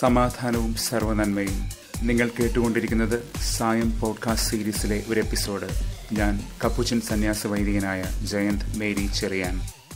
സമാധാനവും സർവനന്മയും നിങ്ങൾ കേട്ടുകൊണ്ടിരിക്കുന്നത് സായം പോഡ്കാസ്റ്റ് സീരീസിലെ ഒരു എപ്പിസോഡ് ഞാൻ കപ്പുച്ചൻ സന്യാസ വൈദികനായ ജയന്ത് മേരി ചെറിയാൻ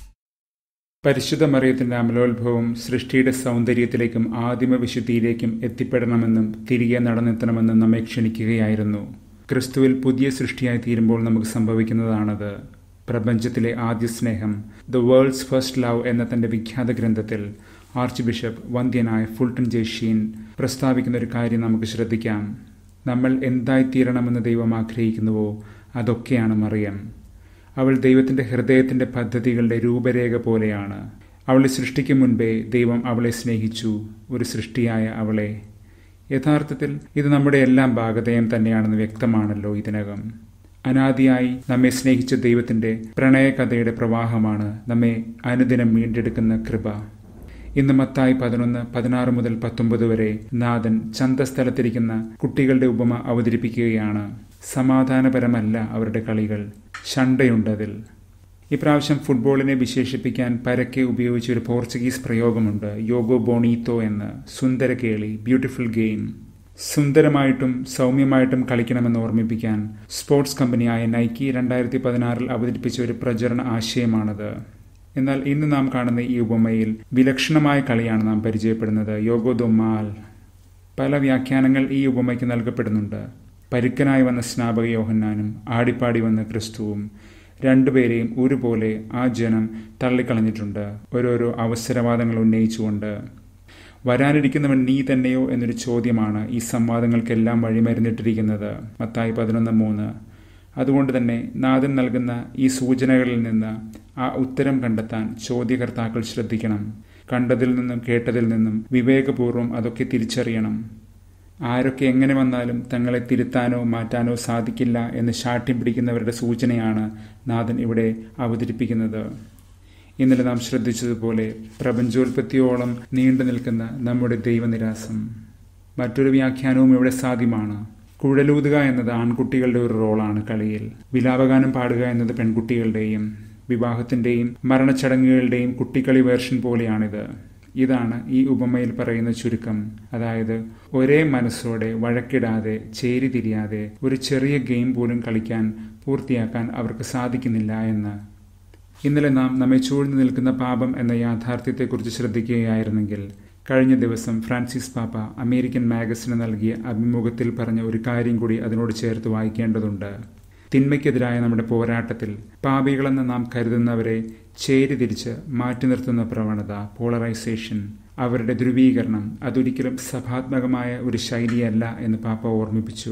പരിശുദ്ധ മറിയത്തിന്റെ അമലോത്ഭവം സൃഷ്ടിയുടെ സൗന്ദര്യത്തിലേക്കും ആദിമ വിശുദ്ധിയിലേക്കും എത്തിപ്പെടണമെന്നും തിരികെ നടന്നെത്തണമെന്നും നമ്മെ ക്ഷണിക്കുകയായിരുന്നു ക്രിസ്തുവിൽ പുതിയ സൃഷ്ടിയായി തീരുമ്പോൾ നമുക്ക് സംഭവിക്കുന്നതാണത് പ്രപഞ്ചത്തിലെ ആദ്യ സ്നേഹം ദ വേൾഡ്സ് ഫസ്റ്റ് ലവ് എന്ന തന്റെ വിഖ്യാത ഗ്രന്ഥത്തിൽ ആർച്ച് ബിഷപ്പ് വന്ധ്യനായ ഫുൾട്ടൺ ജെഷീൻ പ്രസ്താവിക്കുന്ന ഒരു കാര്യം നമുക്ക് ശ്രദ്ധിക്കാം നമ്മൾ എന്തായിത്തീരണമെന്ന് ദൈവം ആഗ്രഹിക്കുന്നുവോ അതൊക്കെയാണ് മറിയം അവൾ ദൈവത്തിന്റെ ഹൃദയത്തിന്റെ പദ്ധതികളുടെ രൂപരേഖ പോലെയാണ് അവളെ സൃഷ്ടിക്കും മുൻപേ ദൈവം അവളെ സ്നേഹിച്ചു ഒരു സൃഷ്ടിയായ അവളെ യഥാർത്ഥത്തിൽ ഇത് നമ്മുടെ എല്ലാം ഭാഗതയം തന്നെയാണെന്ന് വ്യക്തമാണല്ലോ ഇതിനകം അനാദിയായി നമ്മെ സ്നേഹിച്ച ദൈവത്തിന്റെ പ്രണയകഥയുടെ പ്രവാഹമാണ് നമ്മെ അനുദിനം വീണ്ടെടുക്കുന്ന കൃപ ഇന്ന് മത്തായി പതിനൊന്ന് പതിനാറ് മുതൽ പത്തൊമ്പത് വരെ നാഥൻ ചന്തസ്ഥലത്തിരിക്കുന്ന കുട്ടികളുടെ ഉപമ അവതരിപ്പിക്കുകയാണ് സമാധാനപരമല്ല അവരുടെ കളികൾ ഷണ്ടയുണ്ടതിൽ ഇപ്രാവശ്യം ഫുട്ബോളിനെ വിശേഷിപ്പിക്കാൻ പരക്കെ ഉപയോഗിച്ച ഒരു പോർച്ചുഗീസ് പ്രയോഗമുണ്ട് യോഗോ ബോണീത്തോ എന്ന് സുന്ദര കേളി ബ്യൂട്ടിഫുൾ ഗെയിം സുന്ദരമായിട്ടും സൗമ്യമായിട്ടും കളിക്കണമെന്ന് ഓർമ്മിപ്പിക്കാൻ സ്പോർട്സ് കമ്പനിയായ നൈക്കി രണ്ടായിരത്തി പതിനാറിൽ അവതരിപ്പിച്ച ഒരു പ്രചരണ ആശയമാണത് എന്നാൽ ഇന്ന് നാം കാണുന്ന ഈ ഉപമയിൽ വിലക്ഷണമായ കളിയാണ് നാം പരിചയപ്പെടുന്നത് യോഗോ ദോ മാൽ പല വ്യാഖ്യാനങ്ങൾ ഈ ഉപമയ്ക്ക് നൽകപ്പെടുന്നുണ്ട് പരുക്കനായി വന്ന സ്നാപക യോഹന്നാനും ആടിപ്പാടി വന്ന ക്രിസ്തുവും രണ്ടുപേരെയും ഒരുപോലെ ആ ജനം തള്ളിക്കളഞ്ഞിട്ടുണ്ട് ഓരോരോ അവസരവാദങ്ങൾ ഉന്നയിച്ചുകൊണ്ട് വരാനിരിക്കുന്നവൻ നീ തന്നെയോ എന്നൊരു ചോദ്യമാണ് ഈ സംവാദങ്ങൾക്കെല്ലാം വഴിമരുന്നിട്ടിരിക്കുന്നത് മത്തായി പതിനൊന്ന് മൂന്ന് അതുകൊണ്ട് തന്നെ നാഥൻ നൽകുന്ന ഈ സൂചനകളിൽ നിന്ന് ആ ഉത്തരം കണ്ടെത്താൻ ചോദ്യകർത്താക്കൾ ശ്രദ്ധിക്കണം കണ്ടതിൽ നിന്നും കേട്ടതിൽ നിന്നും വിവേകപൂർവ്വം അതൊക്കെ തിരിച്ചറിയണം ആരൊക്കെ എങ്ങനെ വന്നാലും തങ്ങളെ തിരുത്താനോ മാറ്റാനോ സാധിക്കില്ല എന്ന് ശാഠ്യം പിടിക്കുന്നവരുടെ സൂചനയാണ് നാഥൻ ഇവിടെ അവതരിപ്പിക്കുന്നത് ഇന്നലെ നാം ശ്രദ്ധിച്ചതുപോലെ പ്രപഞ്ചോൽപത്തിയോളം നീണ്ടു നിൽക്കുന്ന നമ്മുടെ ദൈവനിരാസം മറ്റൊരു വ്യാഖ്യാനവും ഇവിടെ സാധ്യമാണ് കുഴലൂതുക എന്നത് ആൺകുട്ടികളുടെ ഒരു റോളാണ് കളിയിൽ വിലാപഗാനം പാടുക എന്നത് പെൺകുട്ടികളുടെയും വിവാഹത്തിന്റെയും മരണച്ചടങ്ങുകളുടെയും കുട്ടിക്കളി വേർഷൻ പോലെയാണിത് ഇതാണ് ഈ ഉപമയിൽ പറയുന്ന ചുരുക്കം അതായത് ഒരേ മനസ്സോടെ വഴക്കിടാതെ ചേരി തിരിയാതെ ഒരു ചെറിയ ഗെയിം പോലും കളിക്കാൻ പൂർത്തിയാക്കാൻ അവർക്ക് സാധിക്കുന്നില്ല എന്ന് ഇന്നലെ നാം നമ്മെ ചൂഴ്ന്നു നിൽക്കുന്ന പാപം എന്ന യാഥാർത്ഥ്യത്തെക്കുറിച്ച് ശ്രദ്ധിക്കുകയായിരുന്നെങ്കിൽ കഴിഞ്ഞ ദിവസം ഫ്രാൻസിസ് പാപ്പ അമേരിക്കൻ മാഗസിന് നൽകിയ അഭിമുഖത്തിൽ പറഞ്ഞ ഒരു കാര്യം കൂടി അതിനോട് ചേർത്ത് വായിക്കേണ്ടതുണ്ട് തിന്മയ്ക്കെതിരായ നമ്മുടെ പോരാട്ടത്തിൽ പാപികളെന്ന് നാം കരുതുന്നവരെ ചേരി തിരിച്ച് മാറ്റി നിർത്തുന്ന പ്രവണത പോളറൈസേഷൻ അവരുടെ ധ്രുവീകരണം അതൊരിക്കലും സഭാത്മകമായ ഒരു ശൈലിയല്ല എന്ന് പാപ്പ ഓർമ്മിപ്പിച്ചു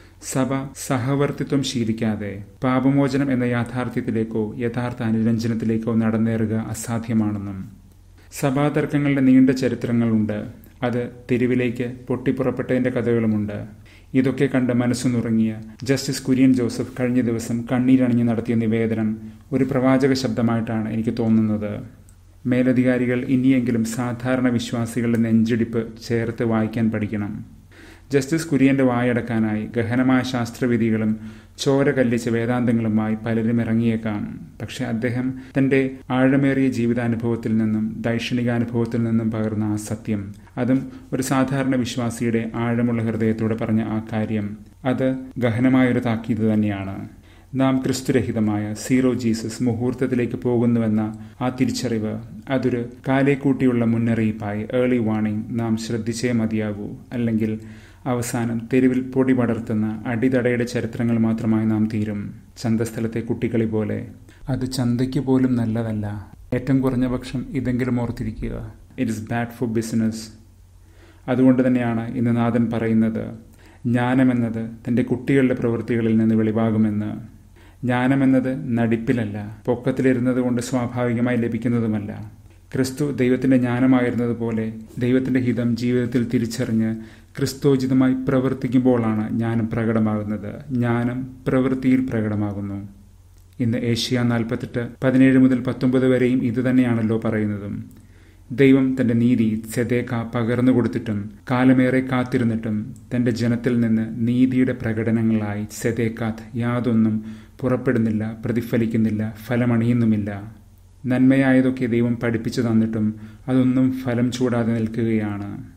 സഭ സഹവർത്തിത്വം ശീലിക്കാതെ പാപമോചനം എന്ന യാഥാർത്ഥ്യത്തിലേക്കോ യഥാർത്ഥ അനുരഞ്ജനത്തിലേക്കോ നടന്നേറുക അസാധ്യമാണെന്നും സഭാതർക്കങ്ങളുടെ നീണ്ട ചരിത്രങ്ങളുണ്ട് അത് തെരുവിലേക്ക് പൊട്ടിപ്പുറപ്പെട്ടതിന്റെ കഥകളുമുണ്ട് ഇതൊക്കെ കണ്ട് മനസ്സു നുറങ്ങിയ ജസ്റ്റിസ് കുര്യൻ ജോസഫ് കഴിഞ്ഞ ദിവസം കണ്ണീരണിഞ്ഞ് നടത്തിയ നിവേദനം ഒരു പ്രവാചക ശബ്ദമായിട്ടാണ് എനിക്ക് തോന്നുന്നത് മേലധികാരികൾ ഇനിയെങ്കിലും സാധാരണ വിശ്വാസികളുടെ നെഞ്ചിടിപ്പ് ചേർത്ത് വായിക്കാൻ പഠിക്കണം ജസ്റ്റിസ് കുര്യന്റെ വായടക്കാനായി ഗഹനമായ ശാസ്ത്രവിധികളും ചോര കല്ലിച്ച വേദാന്തങ്ങളുമായി പലരും ഇറങ്ങിയേക്കാം പക്ഷെ അദ്ദേഹം തന്റെ ആഴമേറിയ ജീവിതാനുഭവത്തിൽ നിന്നും ദൈക്ഷണികാനുഭവത്തിൽ നിന്നും പകർന്ന ആ സത്യം അതും ഒരു സാധാരണ വിശ്വാസിയുടെ ആഴമുള്ള ഹൃദയത്തോടെ പറഞ്ഞ ആ കാര്യം അത് ഗഹനമായൊരു താക്കീത് തന്നെയാണ് നാം ക്രിസ്തുരഹിതമായ സീറോ ജീസസ് മുഹൂർത്തത്തിലേക്ക് പോകുന്നുവെന്ന ആ തിരിച്ചറിവ് അതൊരു കാലേക്കൂട്ടിയുള്ള മുന്നറിയിപ്പായി ഏർലി വാർണിംഗ് നാം ശ്രദ്ധിച്ചേ മതിയാകൂ അല്ലെങ്കിൽ അവസാനം തെരുവിൽ പൊടി പടർത്തുന്ന അടിതടയുടെ ചരിത്രങ്ങൾ മാത്രമായി നാം തീരും ചന്തസ്ഥലത്തെ കുട്ടികളി പോലെ അത് ചന്തയ്ക്ക് പോലും നല്ലതല്ല ഏറ്റവും കുറഞ്ഞ പക്ഷം ഇതെങ്കിലും ഓർത്തിരിക്കുക it is bad for business അതുകൊണ്ട് തന്നെയാണ് ഇന്ന് നാഥൻ പറയുന്നത് ജ്ഞാനമെന്നത് തൻ്റെ കുട്ടികളുടെ പ്രവൃത്തികളിൽ നിന്ന് വെളിവാകുമെന്ന് ജ്ഞാനമെന്നത് നടിപ്പിലല്ല പൊക്കത്തിലിരുന്നത് കൊണ്ട് സ്വാഭാവികമായി ലഭിക്കുന്നതുമല്ല ക്രിസ്തു ദൈവത്തിന്റെ ജ്ഞാനമായിരുന്നതുപോലെ ദൈവത്തിന്റെ ഹിതം ജീവിതത്തിൽ തിരിച്ചറിഞ്ഞ് ക്രിസ്തോചിതമായി പ്രവർത്തിക്കുമ്പോഴാണ് ജ്ഞാനം പ്രകടമാകുന്നത് ജ്ഞാനം പ്രവൃത്തിയിൽ പ്രകടമാകുന്നു ഇന്ന് ഏഷ്യ നാൽപ്പത്തെട്ട് പതിനേഴ് മുതൽ പത്തൊമ്പത് വരെയും ഇതുതന്നെയാണല്ലോ പറയുന്നതും ദൈവം തന്റെ നീതി സെതേക്ക പകർന്നു കൊടുത്തിട്ടും കാലമേറെ കാത്തിരുന്നിട്ടും തന്റെ ജനത്തിൽ നിന്ന് നീതിയുടെ പ്രകടനങ്ങളായി സെതേക്കാത്ത് യാതൊന്നും പുറപ്പെടുന്നില്ല പ്രതിഫലിക്കുന്നില്ല ഫലമണിയുന്നുമില്ല നന്മയായതൊക്കെ ദൈവം പഠിപ്പിച്ചു തന്നിട്ടും അതൊന്നും ഫലം ചൂടാതെ നിൽക്കുകയാണ്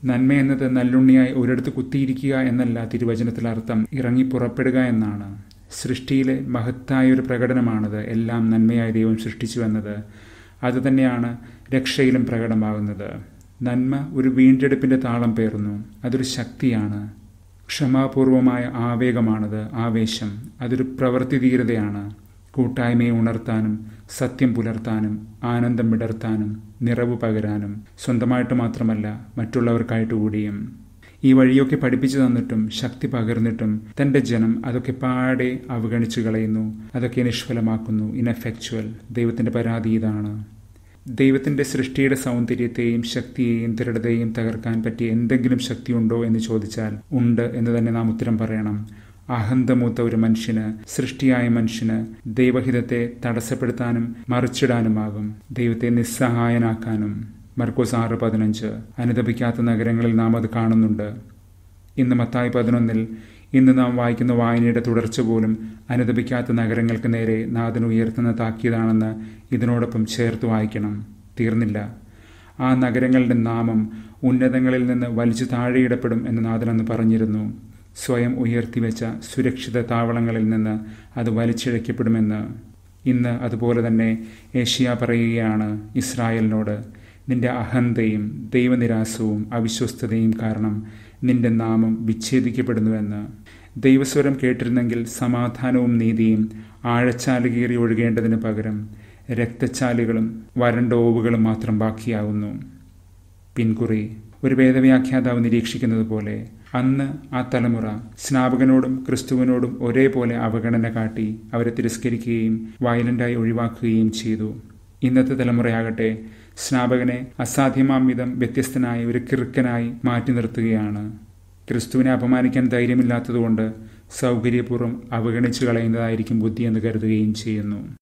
നന്മ എന്നത് നല്ലുണ്ണിയായി ഒരിടത്ത് കുത്തിയിരിക്കുക എന്നല്ല തിരുവചനത്തിൽ അർത്ഥം ഇറങ്ങി പുറപ്പെടുക എന്നാണ് സൃഷ്ടിയിലെ മഹത്തായ ഒരു പ്രകടനമാണത് എല്ലാം നന്മയായി ദൈവം സൃഷ്ടിച്ചു എന്നത് അതുതന്നെയാണ് രക്ഷയിലും പ്രകടമാകുന്നത് നന്മ ഒരു വീണ്ടെടുപ്പിന്റെ താളം പേറുന്നു അതൊരു ശക്തിയാണ് ക്ഷമാപൂർവമായ ആവേഗമാണത് ആവേശം അതൊരു പ്രവൃത്തിധീരതയാണ് കൂട്ടായ്മയെ ഉണർത്താനും സത്യം പുലർത്താനും ആനന്ദം വിടർത്താനും നിറവ് പകരാനും സ്വന്തമായിട്ട് മാത്രമല്ല മറ്റുള്ളവർക്കായിട്ട് കൂടിയും ഈ വഴിയൊക്കെ പഠിപ്പിച്ചു തന്നിട്ടും ശക്തി പകർന്നിട്ടും തന്റെ ജനം അതൊക്കെ പാടെ അവഗണിച്ചു കളയുന്നു അതൊക്കെ നിഷ്ഫലമാക്കുന്നു ഇൻഎഫക്ച്വൽ ദൈവത്തിന്റെ പരാതി ഇതാണ് ദൈവത്തിന്റെ സൃഷ്ടിയുടെ സൗന്ദര്യത്തെയും ശക്തിയെയും ദൃഢതയെയും തകർക്കാൻ പറ്റിയ എന്തെങ്കിലും ശക്തിയുണ്ടോ എന്ന് ചോദിച്ചാൽ ഉണ്ട് എന്ന് തന്നെ നാം ഉത്തരം പറയണം അഹന്തമൂത്ത ഒരു മനുഷ്യന് സൃഷ്ടിയായ മനുഷ്യന് ദൈവഹിതത്തെ തടസ്സപ്പെടുത്താനും മറിച്ചിടാനുമാകും ദൈവത്തെ നിസ്സഹായനാക്കാനും മർക്കോസ് ആറ് പതിനഞ്ച് അനുദപിക്കാത്ത നഗരങ്ങളിൽ നാം അത് കാണുന്നുണ്ട് ഇന്ന് മത്തായി പതിനൊന്നിൽ ഇന്ന് നാം വായിക്കുന്ന വായനയുടെ തുടർച്ച പോലും അനുദപിക്കാത്ത നഗരങ്ങൾക്ക് നേരെ നാഥൻ ഉയർത്തുന്ന താക്കീതാണെന്ന് ഇതിനോടൊപ്പം ചേർത്ത് വായിക്കണം തീർന്നില്ല ആ നഗരങ്ങളുടെ നാമം ഉന്നതങ്ങളിൽ നിന്ന് വലിച്ചു താഴെയിടപ്പെടും എന്ന് നാഥൻ അന്ന് പറഞ്ഞിരുന്നു സ്വയം ഉയർത്തിവെച്ച സുരക്ഷിത താവളങ്ങളിൽ നിന്ന് അത് വലിച്ചിഴക്കപ്പെടുമെന്ന് ഇന്ന് അതുപോലെ തന്നെ ഏഷ്യ പറയുകയാണ് ഇസ്രായേലിനോട് നിന്റെ അഹന്തയും ദൈവനിരാസവും അവിശ്വസ്തതയും കാരണം നിന്റെ നാമം വിച്ഛേദിക്കപ്പെടുന്നുവെന്ന് ദൈവസ്വരം കേട്ടിരുന്നെങ്കിൽ സമാധാനവും നീതിയും ആഴച്ചാലുകീറി ഒഴുകേണ്ടതിന് പകരം രക്തച്ചാലുകളും വരണ്ട ഓവുകളും മാത്രം ബാക്കിയാകുന്നു പിൻകുറി ഒരു വേദവ്യാഖ്യാതാവ് നിരീക്ഷിക്കുന്നത് പോലെ അന്ന് ആ തലമുറ സ്നാപകനോടും ക്രിസ്തുവിനോടും ഒരേപോലെ അവഗണന കാട്ടി അവരെ തിരസ്കരിക്കുകയും വയലന്റായി ഒഴിവാക്കുകയും ചെയ്തു ഇന്നത്തെ തലമുറയാകട്ടെ സ്നാപകനെ അസാധ്യമാം വിധം വ്യത്യസ്തനായ ഒരു കിറുക്കനായി മാറ്റി നിർത്തുകയാണ് ക്രിസ്തുവിനെ അപമാനിക്കാൻ ധൈര്യമില്ലാത്തതുകൊണ്ട് സൗകര്യപൂർവ്വം അവഗണിച്ചു കളയുന്നതായിരിക്കും ബുദ്ധി എന്ന് കരുതുകയും ചെയ്യുന്നു